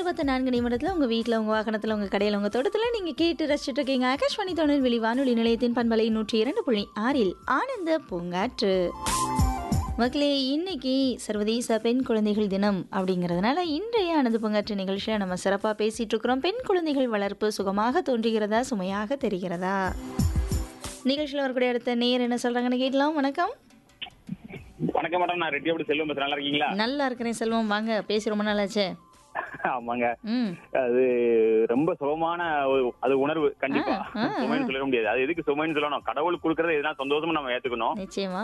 இருபத்தி நான்கு நிமிடத்தில் உங்கள் வீட்டில் உங்கள் வாகனத்தில் உங்கள் கடையில் உங்கள் தோட்டத்தில் நீங்கள் கேட்டு ரசிச்சுட்டு இருக்கீங்க ஆகாஷ்வாணி தொழில்வெளி வானொலி நிலையத்தின் பண்பலை நூற்றி இரண்டு புள்ளி ஆறில் ஆனந்த பூங்காற்று மக்களே இன்னைக்கு சர்வதேச பெண் குழந்தைகள் தினம் அப்படிங்கிறதுனால இன்றைய ஆனந்த பூங்காற்று நிகழ்ச்சியில் நம்ம சிறப்பாக பேசிகிட்டு இருக்கிறோம் பெண் குழந்தைகள் வளர்ப்பு சுகமாக தோன்றுகிறதா சுமையாக தெரிகிறதா நிகழ்ச்சியில் வரக்கூடிய அடுத்த நேர் என்ன சொல்கிறாங்கன்னு கேட்கலாம் வணக்கம் வணக்கம் மேடம் நான் ரெட்டியோட செல்வம் பேசுறேன் நல்லா இருக்கீங்களா நல்லா இருக்கிறேன் செல்வம் வாங்க பேசி ரொம்ப நாளாச்சே ஆமாங்க ம் அது ரொம்ப சுகமான ஒரு- அது உணர்வு கண்டிப்பா ஆ, ஆ, ஆ. சுமைன்னு சொல்ல முடியாது அது எதுக்கு சுமைன்னு சொல்லணும் கடவுள் கொடுக்கறது எதுனா சந்தோஷமா நம்ம ஏத்துக்கணும் நிச்சயமா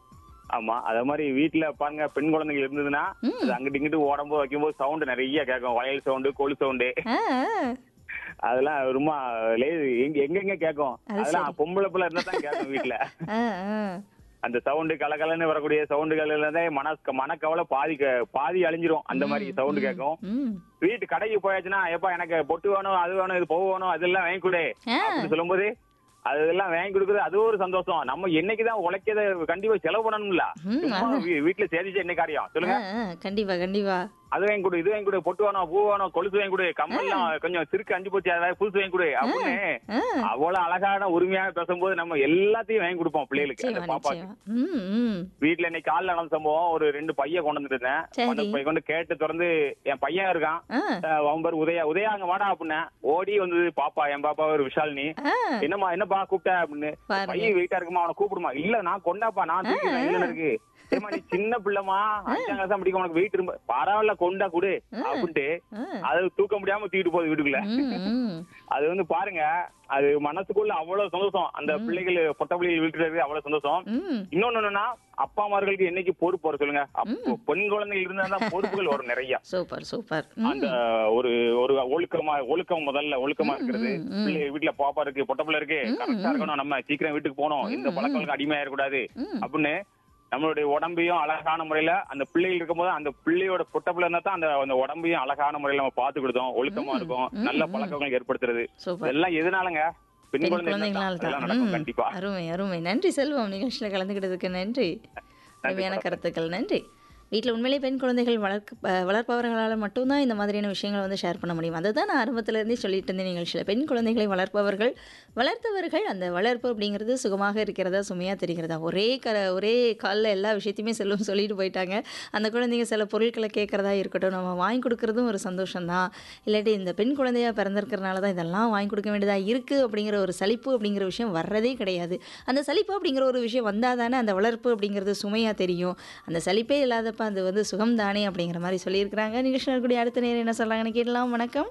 ஆமா அதே மாதிரி வீட்டுல பாருங்க பெண் குழந்தைகள் இருந்ததுன்னா ம். அது அங்கிட்டு இங்கிட்டு ஓடும்போது வைக்கும்போது சவுண்ட் நிறைய கேட்கும் வயல் சவுண்டு கோழி சவுண்டு ஆ ஆ. அதெல்லாம் ரொம்ப லேது எங்க எங்கெங்க கேட்கும் அது அதெல்லாம் பொம்பளை பிள்ளை இருந்தா தான் கேட்கும் வீட்டுல ஆ, ஆ. அந்த சவுண்டு கலகலன்னு வரக்கூடிய சவுண்டுகள் இருந்தே மன மனக்கவலை பாதி க- பாதி அழிஞ்சிரும் அந்த மாதிரி சவுண்டு கேட்கும் ம் வீட்டு கடைக்கு போயாச்சுன்னா எப்பா எனக்கு பொட்டு வேணும் அது வேணும் இது பூ வேணும் அதெல்லாம் வாங்கி கொடு ஆ. அப்படின்னு சொல்லும்போது அதெல்லாம் வாங்கி கொடுக்குறது அது ஒரு சந்தோஷம் நம்ம என்னைக்குதான் உழைக்கத கண்டிப்பா செலவு பண்ணணும்ல ம், சும்மா வீ- வீட்டுல சேதிச்சு என்ன காரியம் ஆ, சொல்லுங்க ஆ, கண்டிப்பா கண்டிப்பா அது வாங்கி கொடு இது வாங்கி கொடு பொட்டு வேணும் பூ வேணும் கொலுசு வாங்கி கொடு கம்மெல்லாம் கொஞ்சம் சிறுக்கு அஞ்சு போச்சு அதாவது புதுசு வாங்கி கொடு அப்படின்னு ஆ, அவ்வளவு அழகான உரிமையாக பேசும்போது நம்ம எல்லாத்தையும் வாங்கி கொடுப்போம் பிள்ளைகளுக்கு அந்த நிச்சயமா பாப்பாக்கு நிச்சயமா ம் ம் வீட்டுல இன்னைக்கு காலைல நடந்த சம்பவம் ஒரு ரெண்டு பையன் கொண்டு வந்துட்டு இருந்தேன் சரி. அந்த பையன் கொண்டு கேட்டு திறந்து என் பையன் இருக்கான் ஆ அஹ் அவன் பேர் உதயா உதயா அங்க வாடா அப்படின்னு ஓடி வந்தது பாப்பா என் பாப்பா ஒரு விஷாலினி ஆ என்னம்மா என்னப்பா கூப்பிட்ட அப்படின்னு பாருங்க. பையன் வெயிட்டா இருக்குமா அவனை கூப்பிடுமா இல்ல நான் கொண்டாப்பா நான் தூக்கிறேன் இல்ல இருக்கு ஏம்மா நீ சின்ன பிள்ளைமா அஞ்சாம் கிளாஸ் படிக்க உனக்கு வெயிட் இரும்ப பரவாயில்ல கொண்டா குடு அப்படின்ட்டு ஆ. அது தூக்க முடியாம தூக்கிட்டு போகுது வீட்டுக்குள்ள ம் ம் அது வந்து பாருங்க அது மனசுக்குள்ள அவ்வளவு சந்தோஷம் அந்த பிள்ளைகள் பொட்ட பிள்ளைகள் வீட்டுல அவ்வளவு சந்தோஷம் ம் இன்னொன்னு என்னன்னா அப்பா அம்மார்களுக்கு என்னைக்கு பொறுப்பு வரும் சொல்லுங்க அப்போ பெண் குழந்தைகள் இருந்தா தான் பொறுப்புகள் வரும் நிறைய சூப்பர் சூப்பர் ம் அந்த ஒரு ஒரு ஒழுக்கமா ஒழுக்கம் முதல்ல ஒழுக்கமா இருக்கிறது ம், ம். பிள்ளை வீட்டுல பாப்பா இருக்கு பொட்ட பிள்ளை இருக்கு கரெக்டா இருக்கணும் நம்ம சீக்கிரம் வீட்டுக்கு போகணும் இந்த பழக்கம் அடிமையா இருக்கக்கூடாது ம். அப்படின்னு நம்மளுடைய உடம்பையும் அழகான முறையில அந்த பிள்ளைகள் இருக்கும்போது அந்த பிள்ளையோட பொட்ட பிள்ளை இருந்தா தான் அந்த அந்த உடம்பையும் அழகான முறையில நம்ம பாத்து கொடுத்தோம் ஒழுக்கமா இருக்கும் நல்ல பழக்கங்கள் ஏற்படுத்துறது சூப்பர் இதெல்லாம் எதனாலங்க பெண் பெண் குழந்தை குழந்தைகளால் இருந்தா தான் தான் நடக்கும் ம். கண்டிப்பா அருமை அருமை நன்றி செல்வம் நிகழ்ச்சியில் கலந்துக்கிட்டதுக்கு நன்றி அருமையான கருத்துக்கள் நன்றி வீட்டில் உண்மையிலே பெண் குழந்தைகள் வளர்க்க அஹ், வளர்ப்பவர்களால் மட்டும்தான் இந்த மாதிரியான விஷயங்களை வந்து ஷேர் பண்ண முடியும் அதை தான் நான் ஆரம்பத்திலேருந்தே சொல்லிட்டு இருந்தேன் நிகழ்ச்சியில் பெண் குழந்தைகளை வளர்ப்பவர்கள் வளர்த்தவர்கள் அந்த வளர்ப்பு அப்படிங்கிறது சுகமாக இருக்கிறதா சுமையாக தெரிகிறதா ஒரே க ஒரே காலில் எல்லா விஷயத்தையுமே செல்லும் சொல்லிட்டு போயிட்டாங்க அந்த குழந்தைங்க சில பொருட்களை கேட்குறதா இருக்கட்டும் நம்ம வாங்கி கொடுக்குறதும் ஒரு சந்தோஷம்தான் இல்லாட்டி இந்த பெண் குழந்தையாக பிறந்திருக்கிறனால தான் இதெல்லாம் வாங்கி கொடுக்க வேண்டியதாக இருக்குது அப்படிங்கிற ஒரு சலிப்பு அப்படிங்கிற விஷயம் வர்றதே கிடையாது அந்த சலிப்பு அப்படிங்கிற ஒரு விஷயம் வந்தால் தானே அந்த வளர்ப்பு அப்படிங்கிறது சுமையாக தெரியும் அந்த சலிப்பே இல்லாதப்ப அது வந்து சுகம் தானே அப்படிங்கிற மாதிரி சொல்லியிருக்கிறாங்க நிகழ்ச்சியில் கூடிய அடுத்த நேரம் என்ன சொல்கிறாங்கன்னு கேட்கலாம் வணக்கம்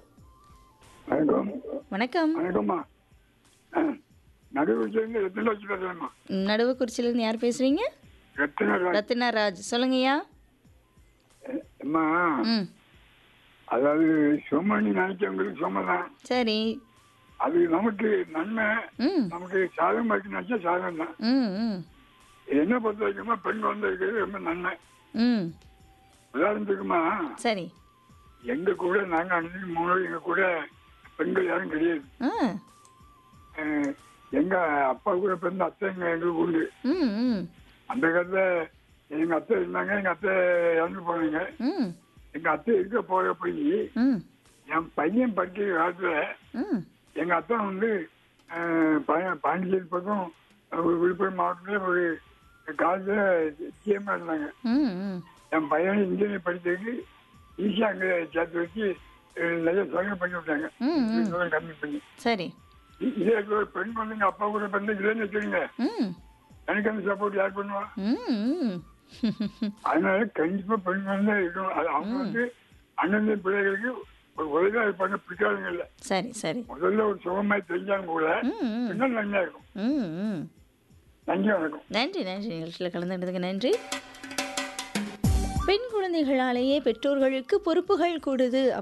வணக்கம் வணக்கம் வணக்கம்மா நடுவுலேருந்து எத்தனை வச்சு பேசுறேம்மா நடுவுக்குறிச்சியிலேருந்து யார் பேசுகிறீங்க எத்தனை ரா- ரத்தினா ராஜ் சொல்லுங்கய்யா அம்மா ம் அதாவது சுமணி நினைச்சவங்களுக்கு சும தான் சரி அது நமக்கு நன்மை ம் நமக்கு சாதகம் இருக்கு நினைச்சா சாதகம் தான் ம் ம் என்ன பொறுத்த வரைக்குமா பெண் குழந்தை இருக்கிறது ரொம்ப நன்மை ம் உதாரணத்துக்குமா சரி எங்க கூட நாங்க அன்னைக்கு மூணு எங்க கூட பெண்கள் யாரும் கிடையாது ஆ அஹ், எங்க அப்பா கூட பிறந்த அத்தை எங்க எங்களுக்கு உண்டு ம் ம் அந்த காலத்துல எங்க அத்தை இருந்தாங்க எங்க அத்தை இறந்து போனாங்க ம் எங்க அத்தை இருக்க போற போய் ம் என் பையன் படிக்கிற காலத்துல ம் எங்க அத்தா வந்து அஹ், பா- பாண்டிச்சேரி பக்கம் ஒரு விழுப்புரம் மாவட்டத்தில் ஒரு காலேஜில் சிஎம்மா இருந்தாங்க ம் ம் என் பையனை இன்ஜினியர் படிக்கிறதுக்கு ஈஸியாக அங்கே சேர்த்து வச்சு அஹ், நிறைய சோதனை பண்ணி விட்டாங்க ம் ம் சோதனை கம்மி பண்ணி சரி இ- இதே இருக்கிற ஒரு பெண் குழந்தைங்க அப்பா கூட பிறந்த இல்லைன்னு வச்சுருங்க ம் எனக்கு அந்த சப்போர்ட் யார் பண்ணுவா ம் ம் அதனால கண்டிப்பா பெண் குழந்தை இருக்கணும் அது அவங்க வந்து அண்ணன் பிள்ளைகளுக்கு ஒரு உதவியாக இருப்பாங்க பிடிக்காதவங்க இல்லை சரி சரி முதல்ல ஒரு சுகமாய் தெரிஞ்சாலும் கூட ம் ம் பின்னால் நன்மையா இருக்கும் ம் ம் நன்றி வணக்கம் நன்றி நன்றி நிகழ்ச்சியில் கலந்துக்கிட்டதுக்கு நன்றி பெண் குழந்தைகளாலேயே பெற்றோர்களுக்கு பொறுப்புகள் கூடுது